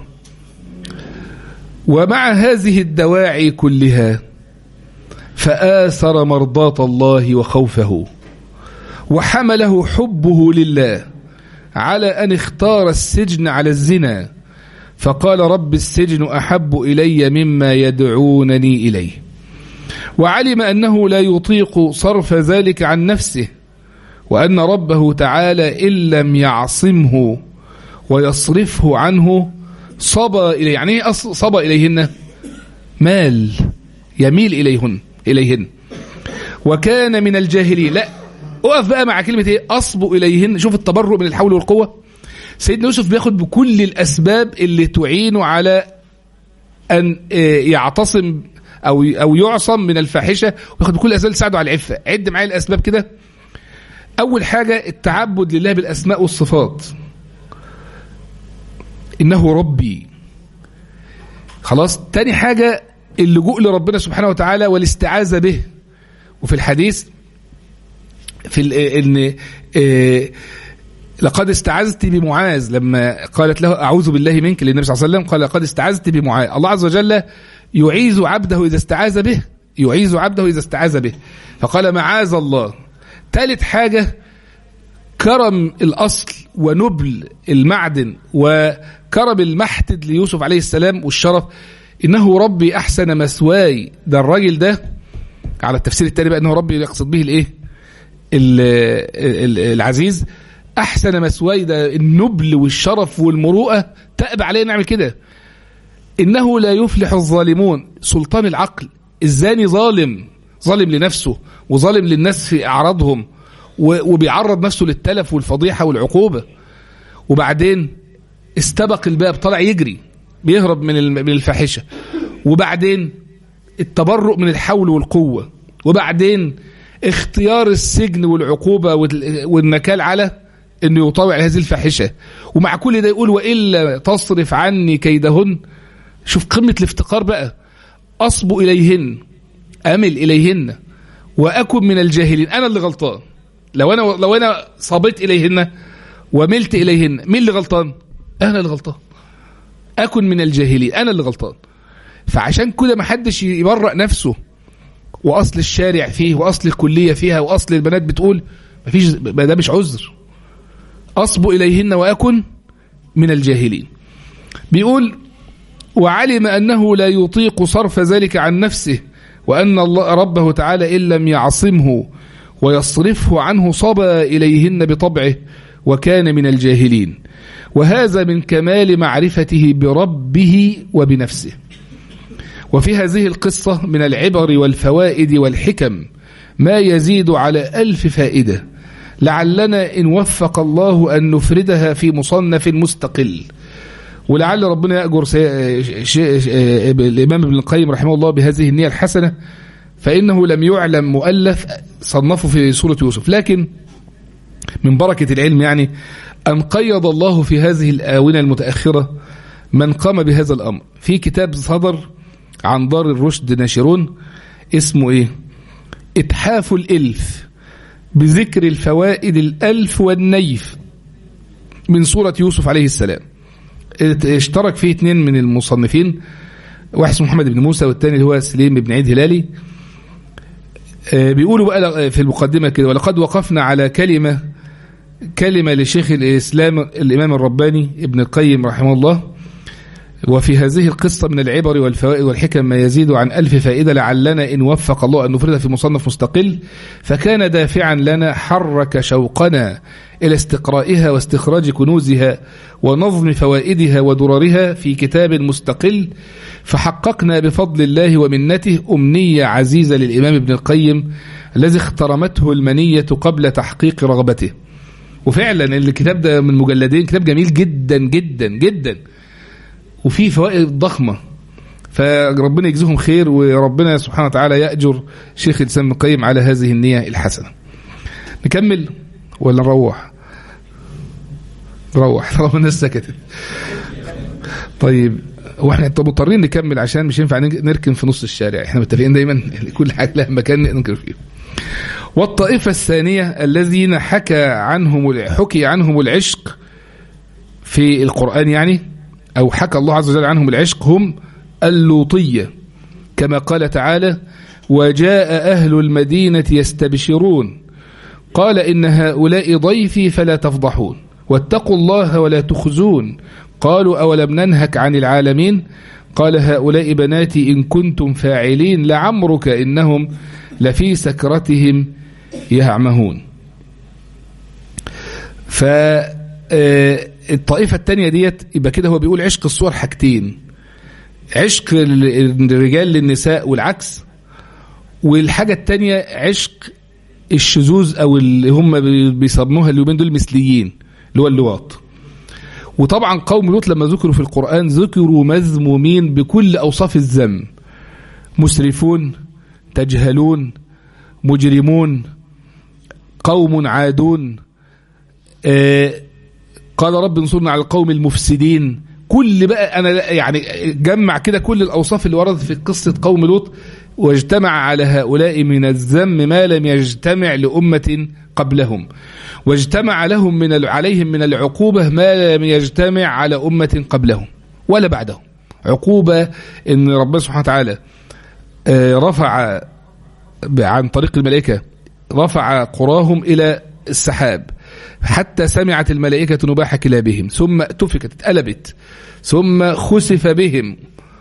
ومع هذه الدواعي كلها فآثر مرضاة الله وخوفه وحمله حبه لله على أن اختار السجن على الزنا فقال رب السجن أحب إلي مما يدعونني إليه وعلم أنه لا يطيق صرف ذلك عن نفسه وأن ربه تعالى إن لم يعصمه ويصرفه عنه صبى إليه يعني ايه صبى إليهن مال يميل إليهن إليهن وكان من الجاهلين لا اقف بقى مع كلمة ايه أصب إليهن شوف التبرؤ من الحول والقوة سيدنا يوسف بياخد بكل الأسباب اللي تعينه على أن يعتصم أو أو يعصم من الفاحشة وياخد بكل الأسباب اللي تساعده على العفة عد معايا الأسباب كده أول حاجة التعبد لله بالأسماء والصفات إنه ربي خلاص تاني حاجة اللجوء لربنا سبحانه وتعالى والاستعاذة به وفي الحديث في ان لقد استعذت بمعاذ لما قالت له أعوذ بالله منك للنبي صلى الله عليه وسلم قال لقد استعذت بمعاذ الله عز وجل يعيذ عبده إذا استعاذ به يعيذ عبده إذا استعاذ به فقال معاذ الله ثالث حاجة كرم الأصل ونبل المعدن وكرم المحتد ليوسف عليه السلام والشرف إنه ربي أحسن مسواي ده الراجل ده على التفسير التاني بقى إنه ربي يقصد به الإيه العزيز أحسن مسواي ده النبل والشرف والمروءة تأب عليه نعمل كده إنه لا يفلح الظالمون سلطان العقل الزاني ظالم ظالم لنفسه وظالم للناس في أعراضهم وبيعرض نفسه للتلف والفضيحة والعقوبة وبعدين استبق الباب طلع يجري بيهرب من من الفاحشة وبعدين التبرؤ من الحول والقوة وبعدين اختيار السجن والعقوبة والنكال على انه يطاوع هذه الفاحشة ومع كل ده يقول وإلا تصرف عني كيدهن شوف قمة الافتقار بقى أصب إليهن أمل إليهن وأكن من الجاهلين أنا اللي غلطان لو أنا لو أنا صبيت إليهن وملت إليهن مين اللي غلطان أنا اللي غلطان أكن من الجاهلين أنا اللي غلطان فعشان كده ما حدش يبرأ نفسه وأصل الشارع فيه وأصل الكلية فيها وأصل البنات بتقول مفيش ده مش عذر أصب إليهن وأكن من الجاهلين بيقول وعلم أنه لا يطيق صرف ذلك عن نفسه وأن الله ربه تعالى إن لم يعصمه ويصرفه عنه صبى إليهن بطبعه وكان من الجاهلين وهذا من كمال معرفته بربه وبنفسه وفي هذه القصة من العبر والفوائد والحكم ما يزيد على ألف فائدة لعلنا إن وفق الله أن نفردها في مصنف مستقل ولعل ربنا يأجر الإمام ابن القيم رحمه الله بهذه النية الحسنة فإنه لم يعلم مؤلف صنفه في سورة يوسف لكن من بركة العلم يعني أن قيض الله في هذه الآونة المتأخرة من قام بهذا الأمر في كتاب صدر عن دار الرشد ناشرون اسمه إيه إتحاف الإلف بذكر الفوائد الألف والنيف من سورة يوسف عليه السلام اشترك فيه اثنين من المصنفين واحد اسمه محمد بن موسى والثاني اللي هو سليم بن عيد هلالي بيقولوا بقى في المقدمة كده ولقد وقفنا على كلمة كلمة لشيخ الإسلام الإمام الرباني ابن القيم رحمه الله وفي هذه القصة من العبر والفوائد والحكم ما يزيد عن ألف فائدة لعلنا إن وفق الله أن نفردها في مصنف مستقل فكان دافعا لنا حرك شوقنا إلى استقرائها واستخراج كنوزها ونظم فوائدها ودررها في كتاب مستقل فحققنا بفضل الله ومنته أمنية عزيزة للإمام ابن القيم الذي اخترمته المنية قبل تحقيق رغبته وفعلا الكتاب ده من مجلدين كتاب جميل جدا جدا جدا وفيه فوائد ضخمة فربنا يجزيهم خير وربنا سبحانه وتعالى يأجر شيخ الإسلام القيم على هذه النية الحسنة نكمل ولا نروح نروح طالما الناس سكتت طيب هو احنا مضطرين نكمل عشان مش ينفع نركن في نص الشارع احنا متفقين دايما كل حاجه لها مكان ننكر فيه والطائفه الثانيه الذين حكى عنهم حكي عنهم العشق في القران يعني أو حكى الله عز وجل عنهم العشق هم اللوطية كما قال تعالى وجاء أهل المدينة يستبشرون قال إن هؤلاء ضيفي فلا تفضحون واتقوا الله ولا تخزون قالوا أولم ننهك عن العالمين قال هؤلاء بناتي إن كنتم فاعلين لعمرك إنهم لفي سكرتهم يعمهون ف الطائفة التانية ديت يبقى كده هو بيقول عشق الصور حاجتين عشق الرجال للنساء والعكس والحاجة التانية عشق الشذوذ او اللي هم بيسموها اليومين دول مثليين اللي هو اللواط وطبعا قوم لوط لما ذكروا في القرآن ذكروا مذمومين بكل أوصاف الذم مسرفون تجهلون مجرمون قوم عادون آه قال رب انصرنا على القوم المفسدين كل بقى انا يعني جمع كده كل الاوصاف اللي وردت في قصه قوم لوط واجتمع على هؤلاء من الذم ما لم يجتمع لامه قبلهم واجتمع لهم من عليهم من العقوبه ما لم يجتمع على امه قبلهم ولا بعدهم عقوبه ان ربنا سبحانه وتعالى رفع عن طريق الملائكه رفع قراهم الى السحاب حتى سمعت الملائكة نباح كلابهم ثم تفكت اتقلبت ثم خسف بهم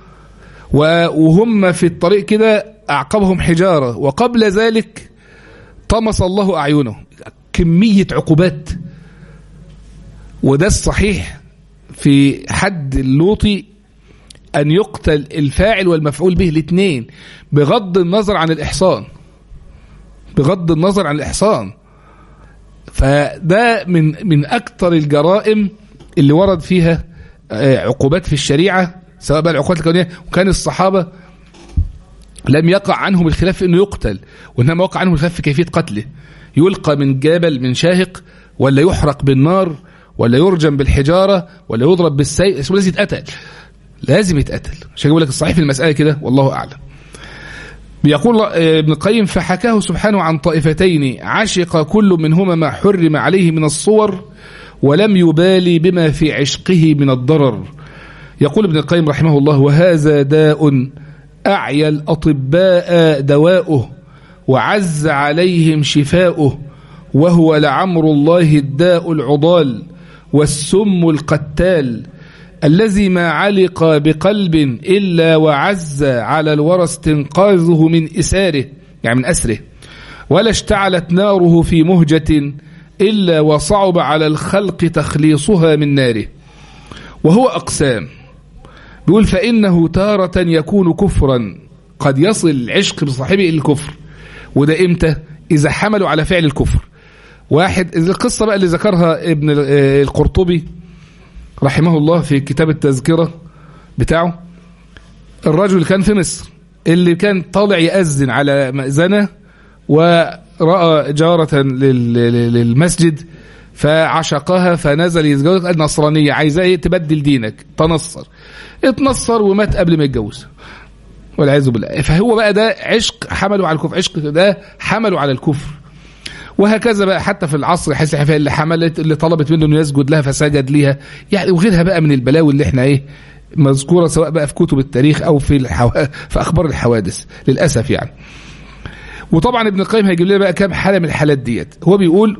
وهم في الطريق كده أعقبهم حجارة وقبل ذلك طمس الله أعينهم كمية عقوبات وده الصحيح في حد اللوطي أن يقتل الفاعل والمفعول به الاثنين بغض النظر عن الإحصان بغض النظر عن الإحصان فده من من اكثر الجرائم اللي ورد فيها عقوبات في الشريعه سواء بقى العقوبات الكونيه وكان الصحابه لم يقع عنهم الخلاف في انه يقتل وانما وقع عنهم الخلاف في كيفيه قتله يلقى من جبل من شاهق ولا يحرق بالنار ولا يرجم بالحجاره ولا يضرب بالسيف اسمه لازم يتقتل لازم يتقتل عشان يقول لك الصحيح في المساله كده والله اعلم بيقول ابن القيم فحكاه سبحانه عن طائفتين عشق كل منهما ما حرم عليه من الصور ولم يبالي بما في عشقه من الضرر يقول ابن القيم رحمه الله وهذا داء أعيا الأطباء دواؤه وعز عليهم شفاؤه وهو لعمر الله الداء العضال والسم القتال الذي ما علق بقلب إلا وعز على الورى استنقاذه من إساره يعني من أسره ولا اشتعلت ناره في مهجة إلا وصعب على الخلق تخليصها من ناره وهو أقسام بيقول فإنه تارة يكون كفرا قد يصل العشق بصاحبه إلى الكفر وده إمتى إذا حملوا على فعل الكفر واحد القصة بقى اللي ذكرها ابن القرطبي رحمه الله في كتاب التذكرة بتاعه الرجل اللي كان في مصر اللي كان طالع يأذن على مأذنة ورأى جارة للمسجد فعشقها فنزل يتجوز قال نصرانية عايزاه تبدل دينك تنصر اتنصر ومات قبل ما يتجوز والعياذ بالله فهو بقى ده عشق حمله على الكفر عشق ده حمله على الكفر وهكذا بقى حتى في العصر حيث اللي حملت اللي طلبت منه انه يسجد لها فسجد ليها يعني وغيرها بقى من البلاوي اللي احنا ايه مذكوره سواء بقى في كتب التاريخ او في الحو... في اخبار الحوادث للاسف يعني وطبعا ابن القيم هيجيب لنا بقى كام حالة من الحالات ديت هو بيقول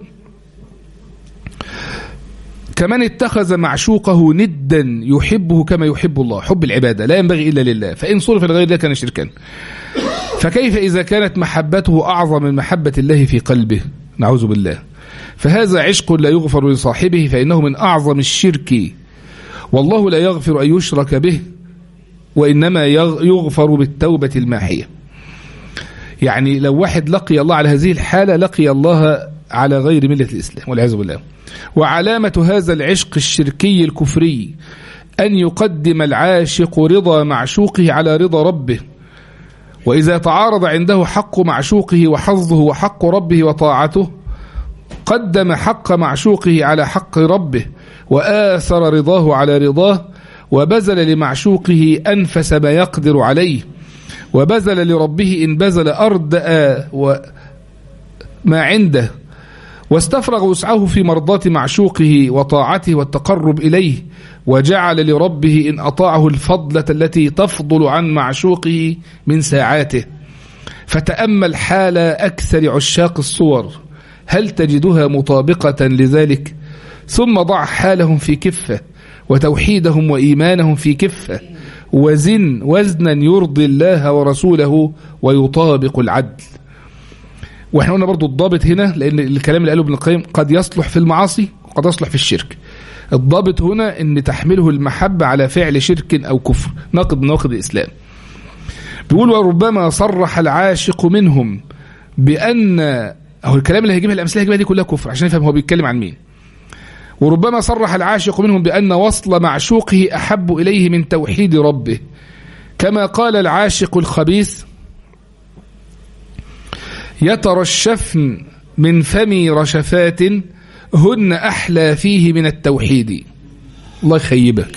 كمن اتخذ معشوقه ندا يحبه كما يحب الله حب العبادة لا ينبغي إلا لله فإن صرف لغير الله كان شركا فكيف إذا كانت محبته أعظم من محبة الله في قلبه نعوذ بالله فهذا عشق لا يغفر لصاحبه فإنه من أعظم الشرك والله لا يغفر أن يشرك به وإنما يغفر بالتوبة الماحية يعني لو واحد لقي الله على هذه الحالة لقي الله على غير ملة الإسلام والعياذ بالله وعلامة هذا العشق الشركي الكفري أن يقدم العاشق رضا معشوقه على رضا ربه وإذا تعارض عنده حق معشوقه وحظه وحق ربه وطاعته قدم حق معشوقه على حق ربه وآثر رضاه على رضاه وبذل لمعشوقه أنفس ما يقدر عليه وبذل لربه إن بذل أردأ ما عنده واستفرغ وسعه في مرضاة معشوقه وطاعته والتقرب إليه وجعل لربه إن أطاعه الفضلة التي تفضل عن معشوقه من ساعاته فتأمل حال أكثر عشاق الصور هل تجدها مطابقة لذلك ثم ضع حالهم في كفة وتوحيدهم وإيمانهم في كفة وزن وزنا يرضي الله ورسوله ويطابق العدل واحنا قلنا برضو الضابط هنا لان الكلام اللي قاله ابن القيم قد يصلح في المعاصي وقد يصلح في الشرك الضابط هنا ان تحمله المحبة على فعل شرك او كفر ناقض ناقض الاسلام بيقول وربما صرح العاشق منهم بان هو الكلام اللي هيجيبها الامثله هيجيبها دي كلها كفر عشان نفهم هو بيتكلم عن مين وربما صرح العاشق منهم بأن وصل معشوقه أحب إليه من توحيد ربه كما قال العاشق الخبيث يترشفن من فمي رشفات هن أحلى فيه من التوحيد الله يخيبك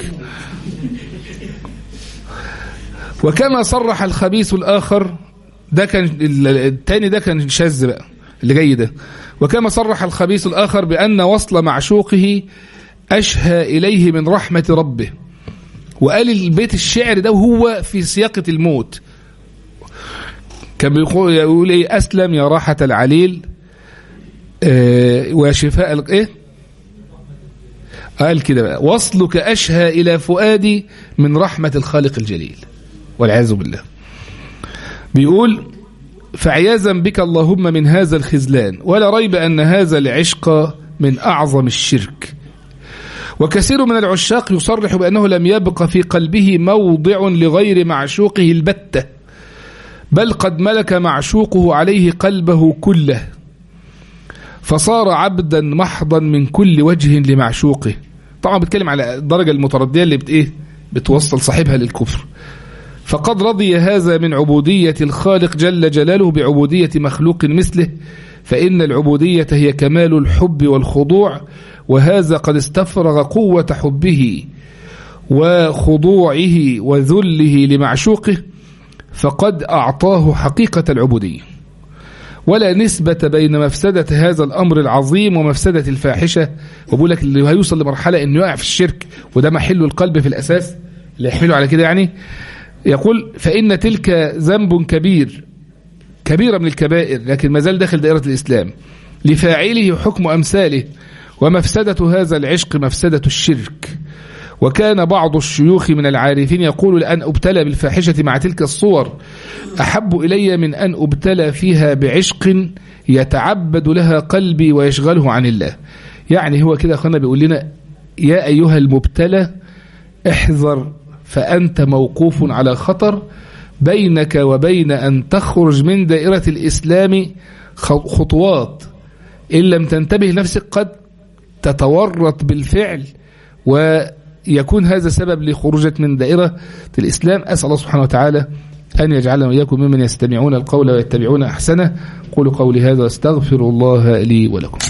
وكما صرح الخبيث الآخر ده كان الثاني ده كان شاذ بقى اللي جاي ده وكما صرح الخبيث الآخر بأن وصل معشوقه أشهى إليه من رحمة ربه وقال البيت الشعر ده وهو في سياقة الموت كان بيقول يقول ايه أسلم يا راحة العليل آه وشفاء ايه قال كده بقى وصلك أشهى إلى فؤادي من رحمة الخالق الجليل والعياذ بالله بيقول فعياذا بك اللهم من هذا الخذلان ولا ريب أن هذا العشق من أعظم الشرك وكثير من العشاق يصرح بأنه لم يبق في قلبه موضع لغير معشوقه البتة بل قد ملك معشوقه عليه قلبه كله فصار عبدا محضا من كل وجه لمعشوقه طبعا بتكلم على الدرجة المتردية اللي بت إيه بتوصل صاحبها للكفر فقد رضي هذا من عبودية الخالق جل جلاله بعبودية مخلوق مثله فإن العبودية هي كمال الحب والخضوع وهذا قد استفرغ قوة حبه وخضوعه وذله لمعشوقه فقد أعطاه حقيقة العبودية ولا نسبة بين مفسدة هذا الأمر العظيم ومفسدة الفاحشة وبقول لك اللي هيوصل لمرحلة أنه يقع في الشرك وده محل القلب في الأساس اللي يحمله على كده يعني يقول فإن تلك ذنب كبير كبيرة من الكبائر لكن ما زال داخل دائرة الإسلام لفاعله حكم أمثاله ومفسدة هذا العشق مفسدة الشرك وكان بعض الشيوخ من العارفين يقول لأن أبتلى بالفاحشة مع تلك الصور أحب إلي من أن أبتلى فيها بعشق يتعبد لها قلبي ويشغله عن الله يعني هو كده أخوانا بيقول لنا يا أيها المبتلى احذر فأنت موقوف على خطر بينك وبين أن تخرج من دائرة الإسلام خطوات إن لم تنتبه نفسك قد تتورط بالفعل ويكون هذا سبب لخروجك من دائرة الإسلام أسأل الله سبحانه وتعالى أن يجعلنا وإياكم ممن يستمعون القول ويتبعون أحسنه قولوا قولي هذا واستغفر الله لي ولكم